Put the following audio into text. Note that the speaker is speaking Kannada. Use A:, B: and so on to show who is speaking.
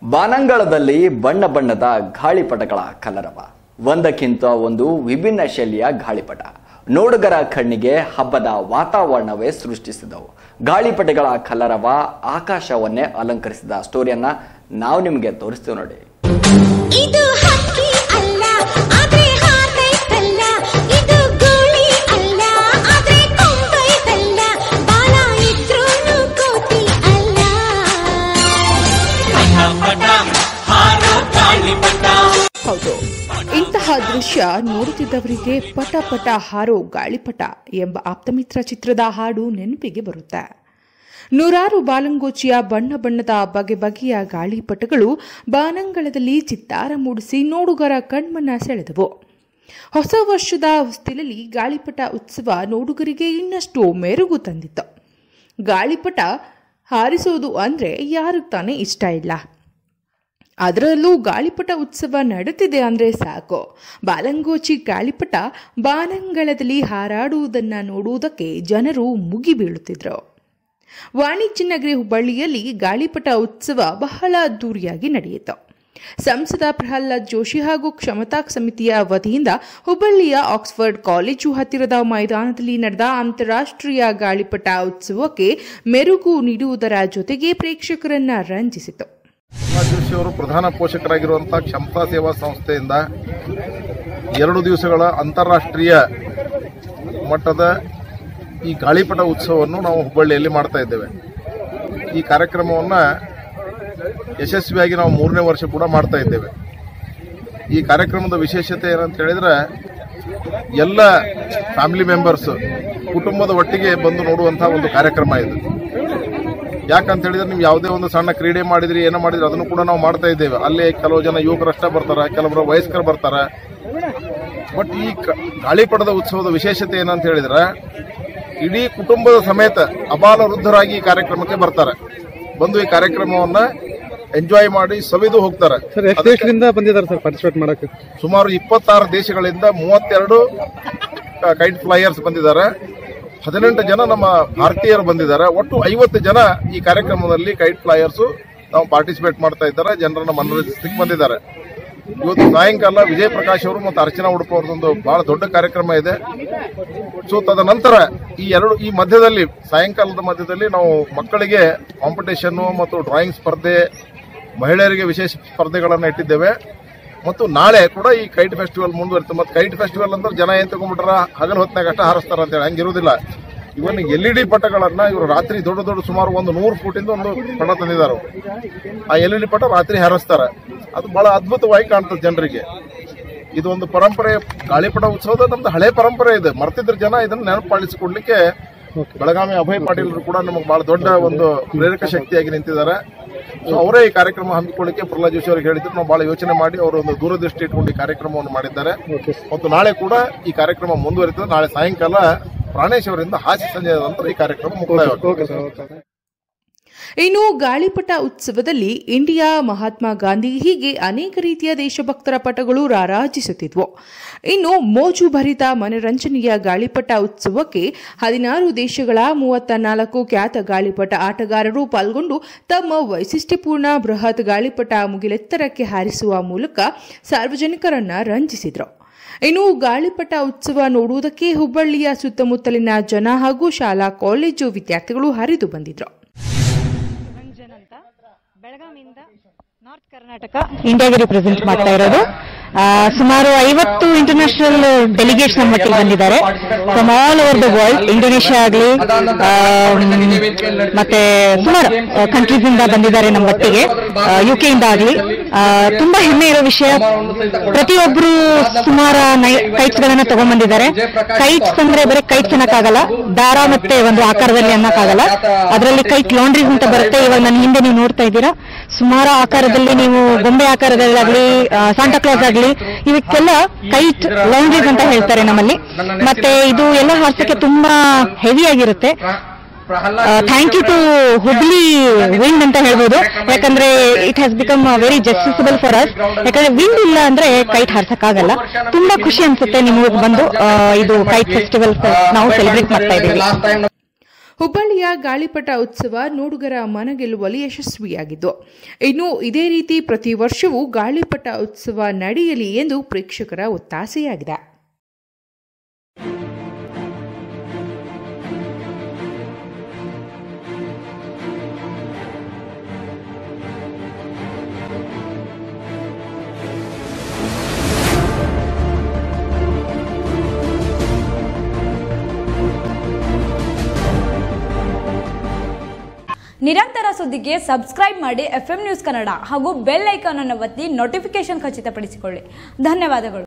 A: ಬಾನಂಗಳದಲ್ಲಿ ಬಣ್ಣ ಬಣ್ಣದ ಗಾಳಿಪಟಗಳ ಕಲರವ ಒಂದಕ್ಕಿಂತ ಒಂದು ವಿಭಿನ್ನ ಶೈಲಿಯ ಗಾಳಿಪಟ ನೋಡುಗರ ಕಣ್ಣಿಗೆ ಹಬ್ಬದ ವಾತಾವರಣವೇ ಸೃಷ್ಟಿಸಿದವು ಗಾಳಿಪಟಗಳ ಕಲರವ ಆಕಾಶವನ್ನೇ ಅಲಂಕರಿಸಿದ ಸ್ಟೋರಿಯನ್ನ ನಾವು ನಿಮಗೆ ತೋರಿಸ್ತೀವಿ ನೋಡಿ
B: ಇದು ಹಕ್ಕಿ ಅಲ್ಲ ಆದ್ರೆ ಹಾರೈತಲ್ಲ ಇದು ಗೂಳಿ ಅಲ್ಲ ಆದ್ರೆ ಕೊಂಬೈತಲ್ಲ ಬಾಲ ಇದ್ರೂನು ಕೋತಿ ಅಲ್ಲ
C: ಹೌದು ಇಂತಹ ದೃಶ್ಯ ನೋಡುತ್ತಿದ್ದವರಿಗೆ ಪಟ ಪಟ ಹಾರೋ ಗಾಳಿಪಟ ಎಂಬ ಆಪ್ತಮಿತ್ರ ಚಿತ್ರದ ಹಾಡು ನೆನಪಿಗೆ ಬರುತ್ತೆ ನೂರಾರು ಬಾಲಂಗೋಚಿಯ ಬಣ್ಣ ಬಣ್ಣದ ಬಗೆ ಬಗೆಯ ಗಾಳಿಪಟಗಳು ಬಾನಂಗಳದಲ್ಲಿ ಚಿತ್ತಾರ ಮೂಡಿಸಿ ನೋಡುಗರ ಕಣ್ಮನ ಸೆಳೆದವು ಹೊಸ ವರ್ಷದ ಹೊಸ್ತಿಲಲ್ಲಿ ಗಾಳಿಪಟ ಉತ್ಸವ ನೋಡುಗರಿಗೆ ಇನ್ನಷ್ಟು ಮೆರುಗು ತಂದಿತ್ತು ಗಾಳಿಪಟ ಹಾರಿಸೋದು ಅಂದ್ರೆ ಯಾರಿಗೆ ತಾನೇ ಇಷ್ಟ ಇಲ್ಲ ಅದರಲ್ಲೂ ಗಾಳಿಪಟ ಉತ್ಸವ ನಡುತ್ತಿದೆ ಅಂದರೆ ಸಾಕು ಬಾಲಂಗೋಚಿ ಗಾಳಿಪಟ ಬಾನಂಗಳದಲ್ಲಿ ಹಾರಾಡುವುದನ್ನು ನೋಡುವುದಕ್ಕೆ ಜನರು ಮುಗಿ ಬೀಳುತ್ತಿದ್ರು ವಾಣಿಜ್ಯ ನಗರಿ ಹುಬ್ಬಳ್ಳಿಯಲ್ಲಿ ಗಾಳಿಪಟ ಉತ್ಸವ ಬಹಳ ಅದ್ದೂರಿಯಾಗಿ ನಡೆಯಿತು ಸಂಸದ ಪ್ರಹ್ಲಾದ್ ಜೋಶಿ ಹಾಗೂ ಕ್ಷಮತಾ ಸಮಿತಿಯ ವತಿಯಿಂದ ಹುಬ್ಬಳ್ಳಿಯ ಆಕ್ಸ್ಫರ್ಡ್ ಕಾಲೇಜು ಹತ್ತಿರದ ಮೈದಾನದಲ್ಲಿ ನಡೆದ ಅಂತಾರಾಷ್ಟ್ರೀಯ ಗಾಳಿಪಟ ಉತ್ಸವಕ್ಕೆ ಮೆರುಗು ನೀಡುವುದರ ಜೊತೆಗೆ ಪ್ರೇಕ್ಷಕರನ್ನ ರಂಜಿಸಿತು
D: ಜೋಶಿ ಅವರು ಪ್ರಧಾನ ಪೋಷಕರಾಗಿರುವಂತಹ ಕ್ಷಮತಾ ಸೇವಾ ಸಂಸ್ಥೆಯಿಂದ ಎರಡು ದಿವಸಗಳ ಅಂತಾರಾಷ್ಟ್ರೀಯ ಮಟ್ಟದ ಈ ಗಾಳಿಪಟ ಉತ್ಸವವನ್ನು ನಾವು ಹುಬ್ಬಳ್ಳಿಯಲ್ಲಿ ಮಾಡ್ತಾ ಇದ್ದೇವೆ ಈ ಕಾರ್ಯಕ್ರಮವನ್ನು ಯಶಸ್ವಿಯಾಗಿ ನಾವು ಮೂರನೇ ವರ್ಷ ಕೂಡ ಮಾಡ್ತಾ ಇದ್ದೇವೆ ಈ ಕಾರ್ಯಕ್ರಮದ ವಿಶೇಷತೆ ಏನಂತ ಹೇಳಿದ್ರೆ ಎಲ್ಲ ಫ್ಯಾಮಿಲಿ ಮೆಂಬರ್ಸ್ ಕುಟುಂಬದ ಒಟ್ಟಿಗೆ ಬಂದು ನೋಡುವಂತಹ ಒಂದು ಕಾರ್ಯಕ್ರಮ ಇದು ಯಾಕಂತ ಹೇಳಿದ್ರೆ ನೀವು ಯಾವುದೇ ಒಂದು ಸಣ್ಣ ಕ್ರೀಡೆ ಮಾಡಿದ್ರಿ ಏನೋ ಮಾಡಿದ್ರಿ ಅದನ್ನು ಕೂಡ ನಾವು ಮಾಡ್ತಾ ಇದ್ದೇವೆ ಅಲ್ಲಿ ಕೆಲವು ಜನ ಯುವಕರಷ್ಟೇ ಬರ್ತಾರೆ ಕೆಲವರು ವಯಸ್ಕರು ಬರ್ತಾರೆ ಬಟ್ ಈ ಕ- ಗಾಳಿಪಟದ ಉತ್ಸವದ ವಿಶೇಷತೆ ಏನಂತ ಹೇಳಿದ್ರೆ ಇಡೀ ಕುಟುಂಬದ ಸಮೇತ ಅಬಾಲ ವೃದ್ಧರಾಗಿ ಈ ಕಾರ್ಯಕ್ರಮಕ್ಕೆ ಬರ್ತಾರೆ ಬಂದು ಈ ಕಾರ್ಯಕ್ರಮವನ್ನ ಎಂಜಾಯ್ ಮಾಡಿ ಸವಿದು ಹೋಗ್ತಾರೆ
E: ಸರ್ ಎಷ್ಟು ದೇಶದಿಂದ ಬಂದಿದ್ದಾರೆ ಸರ್ ಪಾರ್ಟಿಸಿಪೇಟ್ ಮಾಡಕ್ಕೆ
D: ಸುಮಾರು ಇಪ್ಪತ್ತಾರು ದೇಶಗಳಿಂದ ಮೂವತ್ತೆರಡು ಕೈಟ್ ಫ್ಲೈಯರ್ಸ್ ಬಂದಿದ್ದಾರೆ ಹದಿನೆಂಟು ಜನ ನಮ್ಮ ಭಾರತೀಯರು ಬಂದಿದ್ದಾರೆ ಒಟ್ಟು ಐವತ್ತು ಜನ ಈ ಕಾರ್ಯಕ್ರಮದಲ್ಲಿ ಕೈಟ್ ಫ್ಲೈಯರ್ಸ್ ನಾವು ಪಾರ್ಟಿಸಿಪೇಟ್ ಮಾಡ್ತಾ ಇದ್ದಾರೆ ಜನರನ್ನ ಮನರಂಜಿಸಲಿಕ್ಕೆ ಬಂದಿದ್ದಾರೆ ಇವತ್ತು ಸಾಯಂಕಾಲ ವಿಜಯ್ ಪ್ರಕಾಶ್ ಅವರು ಮತ್ತು ಅರ್ಚನಾ ಉಡುಪ ಅವ್ರದ್ದೊಂದು ಬಹಳ ದೊಡ್ಡ ಕಾರ್ಯಕ್ರಮ ಇದೆ ಸೊ ತದನಂತರ ಈ ಎರಡು ಈ ಮಧ್ಯದಲ್ಲಿ ಸಾಯಂಕಾಲದ ಮಧ್ಯದಲ್ಲಿ ನಾವು ಮಕ್ಕಳಿಗೆ ಕಾಂಪಿಟೇಷನ್ ಮತ್ತು ಡ್ರಾಯಿಂಗ್ ಸ್ಪರ್ಧೆ ಮಹಿಳೆಯರಿಗೆ ವಿಶೇಷ ಸ್ಪರ್ಧೆಗಳನ್ನು ಇಟ್ಟಿದ್ದೇವೆ ಮತ್ತು ನಾಳೆ ಕೂಡ ಈ ಕೈಟ್ ಫೆಸ್ಟಿವಲ್ ಮುಂದುವರಿತು ಮತ್ತು ಕೈಟ್ ಫೆಸ್ಟಿವಲ್ ಅಂದ್ರೆ ಜನ ಏನ್ ತಗೊಂಡ್ಬಿಟ್ರ ಹಗಲು ಹೊತ್ತಿನಾಗ ಅಷ್ಟ ಹಾರಿಸ್ತಾರ ಅಂತೇಳಿ ಹಂಗಿರುವುದಿಲ್ಲ ಇವನ್ ಎಲ್ ಇ ಡಿ ಪಟಗಳನ್ನ ಇವರು ರಾತ್ರಿ ದೊಡ್ಡ ದೊಡ್ಡ ಸುಮಾರು ಒಂದು ನೂರು ಫೂಟಿಂದ ಒಂದು ಪಟ ತಂದಿದ್ದಾರೆ ಆ ಎಲ್ ಇ ಡಿ ಪಟ ರಾತ್ರಿ ಹಾರಿಸ್ತಾರೆ ಅದು ಬಹಳ ಅದ್ಭುತವಾಗಿ ಕಾಣ್ತದೆ ಜನರಿಗೆ ಇದು ಒಂದು ಪರಂಪರೆ ಗಾಳಿಪಟ ಉತ್ಸವದ ನಮ್ದು ಹಳೆ ಪರಂಪರೆ ಇದೆ ಮರ್ತಿದ್ರ ಜನ ಇದನ್ನ ನೆನಪಾಳಿಸಿಕೊಡ್ಲಿಕ್ಕೆ ಬೆಳಗಾವಿ ಅಭಯ್ ಪಾಟೀಲ್ರು ಕೂಡ ನಮಗೆ ಬಹಳ ದೊಡ್ಡ ಒಂದು ಪ್ರೇರಕ ಶಕ್ತಿಯಾಗಿ ನಿಂತಿದ್ದಾರೆ ಸೊ ಅವರೇ ಈ ಕಾರ್ಯಕ್ರಮ ಹಮ್ಮಿಕೊಳ್ಳಿಕ್ಕೆ ಪ್ರಹ್ಲಾದ್ ಜೋಶಿ ಅವರಿಗೆ ಹೇಳಿದ್ರು ನಾವು ಬಹಳ ಯೋಚನೆ ಮಾಡಿ ಅವರು ಒಂದು ದೂರದೃಷ್ಟಿ ಇಟ್ಕೊಂಡು ಈ ಕಾರ್ಯಕ್ರಮವನ್ನು ಮಾಡಿದ್ದಾರೆ ಮತ್ತು ನಾಳೆ ಕೂಡ ಈ ಕಾರ್ಯಕ್ರಮ ಮುಂದುವರಿತದೆ ನಾಳೆ ಸಾಯಂಕಾಲ ಪ್ರಾಣೇಶ್ ಅವರಿಂದ ಹಾಸ್ಯ ಸಂಜೆಯ ನಂತರ ಈ ಕಾರ್ಯಕ್ರಮ ಮುಕ್ತಾಯವಾಗುತ್ತೆ
E: ಓಕೆ ಸರ್ ಓಕೆ
C: ಇನ್ನು ಗಾಳಿಪಟ ಉತ್ಸವದಲ್ಲಿ ಇಂಡಿಯಾ ಮಹಾತ್ಮ ಗಾಂಧಿ ಹೀಗೆ ಅನೇಕ ರೀತಿಯ ದೇಶಭಕ್ತರ ಪಟಗಳು ರಾರಾಜಿಸುತ್ತಿದ್ವು ಇನ್ನು ಮೋಜು ಭರಿತ ಮನರಂಜನೆಯ ಗಾಳಿಪಟ ಉತ್ಸವಕ್ಕೆ ಹದಿನಾರು ದೇಶಗಳ ಮೂವತ್ತ ನಾಲ್ಕು ಖ್ಯಾತ ಗಾಳಿಪಟ ಆಟಗಾರರು ಪಾಲ್ಗೊಂಡು ತಮ್ಮ ವೈಶಿಷ್ಟ್ಯಪೂರ್ಣ ಬೃಹತ್ ಗಾಳಿಪಟ ಮುಗಿಲೆತ್ತರಕ್ಕೆ ಹಾರಿಸುವ ಮೂಲಕ ಸಾರ್ವಜನಿಕರನ್ನ ರಂಜಿಸಿದ್ರು ಇನ್ನು ಗಾಳಿಪಟ ಉತ್ಸವ ನೋಡುವುದಕ್ಕೆ ಹುಬ್ಬಳ್ಳಿಯ ಸುತ್ತಮುತ್ತಲಿನ ಜನ ಹಾಗೂ ಶಾಲಾ ಕಾಲೇಜು ವಿದ್ಯಾರ್ಥಿಗಳು ಹರಿದು ಬಂದಿದ್ರು
F: ನಿರಂಜನ್ ಅಂತ ಬೆಳಗಾವಿಯಿಂದ ನಾರ್ತ್ ಕರ್ನಾಟಕ ಇಂಡಿಯಾಗೆ ರಿಪ್ರೆಸೆಂಟ್ ಮಾಡ್ತಾ ಇರೋದು ಆ, ಸುಮಾರು ಐವತ್ತು ಇಂಟರ್ನ್ಯಾಷನಲ್ ಡೆಲಿಗೇಟ್ಸ್ ನಮ್ಮ ಒಟ್ಟಿಗೆ ಬಂದಿದ್ದಾರೆ from all over the world Indonesia ಆಗಲಿ ಮತ್ತೆ ಸುಮಾರು ಕಂಟ್ರೀಸ್ ಇಂದ ಬಂದಿದ್ದಾರೆ ನಮ್ಮ ಒಟ್ಟಿಗೆ ಯು ಕೆ ಇಂದ ಆಗಲಿ ತುಂಬಾ ಹೆಮ್ಮೆ ಇರೋ ವಿಷಯ ಪ್ರತಿಯೊಬ್ರು ಸುಮಾರು ಕೈಟ್ಸ್ ಗಳನ್ನ ತಗೊಂಡ್ಬಂದಿದ್ದಾರೆ ಕೈಟ್ಸ್ ಅಂದ್ರೆ ಬರೀ ಕೈಟ್ಸ್ ಅನ್ನಕ್ಕಾಗಲ್ಲ ದಾರ ಮತ್ತೆ ಒಂದು ಆಕಾರದಲ್ಲಿ ಅನ್ನಕ್ಕಾಗಲ್ಲ ಅದರಲ್ಲಿ ಕೈಟ್ ಲಾಂಡ್ರೀಸ್ ಅಂತ ಬರುತ್ತೆ ಇವಾಗ ನನ್ನ ಹಿಂದೆ ನೀವು ನೋಡ್ತಾ ಇದ್ದೀರಾ ಸುಮಾರು ಆಕಾರದಲ್ಲಿ ನೀವು ಗೊಂಬೆ ಆಕಾರದಲ್ಲಾಗ್ಲಿ ಸಾಂಟಾ ಕ್ಲಾಸ್ ಆಗ್ಲಿ ಇವಕ್ಕೆಲ್ಲ ಕೈಟ್ ಲೌಂಡ್ರೀಸ್ ಅಂತ ಹೇಳ್ತಾರೆ ನಮ್ಮಲ್ಲಿ ಮತ್ತೆ ಇದು ಎಲ್ಲ ಹಾರ್ಸಕ್ಕೆ ತುಂಬಾ ಹೆವಿ ಆಗಿರುತ್ತೆ thank you to Hubli wind ಅಂತ ಹೇಳ್ಬೋದು ಯಾಕಂದ್ರೆ it has become very justifiable for us ಯಾಕಂದ್ರೆ ವಿಂಡ್ ಇಲ್ಲ ಅಂದ್ರೆ ಕೈಟ್ ಹಾರ್ಸಕ್ಕಾಗಲ್ಲ ತುಂಬಾ ಖುಷಿ ಅನ್ಸುತ್ತೆ ನಿಮಗೆ ಬಂದು ಆ, ಇದು ಕೈಟ್ ಫೆಸ್ಟಿವಲ್ ನಾವು ಸೆಲೆಬ್ರೇಟ್ ಮಾಡ್ತಾ ಇದ್ದೀವಿ
C: ಹುಬ್ಬಳ್ಳಿಯ ಗಾಳಿಪಟ ಉತ್ಸವ ನೋಡುಗರ ಮನಗೆಲ್ಲುವಲ್ಲಿ ಯಶಸ್ವಿಯಾಗಿದ್ದು ಇನ್ನು ಇದೇ ರೀತಿ ಪ್ರತಿ ವರ್ಷವೂ ಗಾಳಿಪಟ ಉತ್ಸವ ನಡೆಯಲಿ ಎಂದು ಪ್ರೇಕ್ಷಕರ ಒತ್ತಾಸೆಯಾಗಿದೆ
G: ನಿರಂತರ ಸುದ್ದಿಗೆ ಸಬ್ಸ್ಕ್ರೈಬ್ ಮಾಡಿ ಎಫ್ ನ್ಯೂಸ್ ಕನ್ನಡ ಹಾಗೂ ಬೆಲ್ ಐಕಾನ್ ಅನ್ನು ಒತ್ತಿ ನೋಟಿಫಿಕೇಶನ್ ಖಚಿತಪಡಿಸಿಕೊಳ್ಳಿ ಧನ್ಯವಾದಗಳು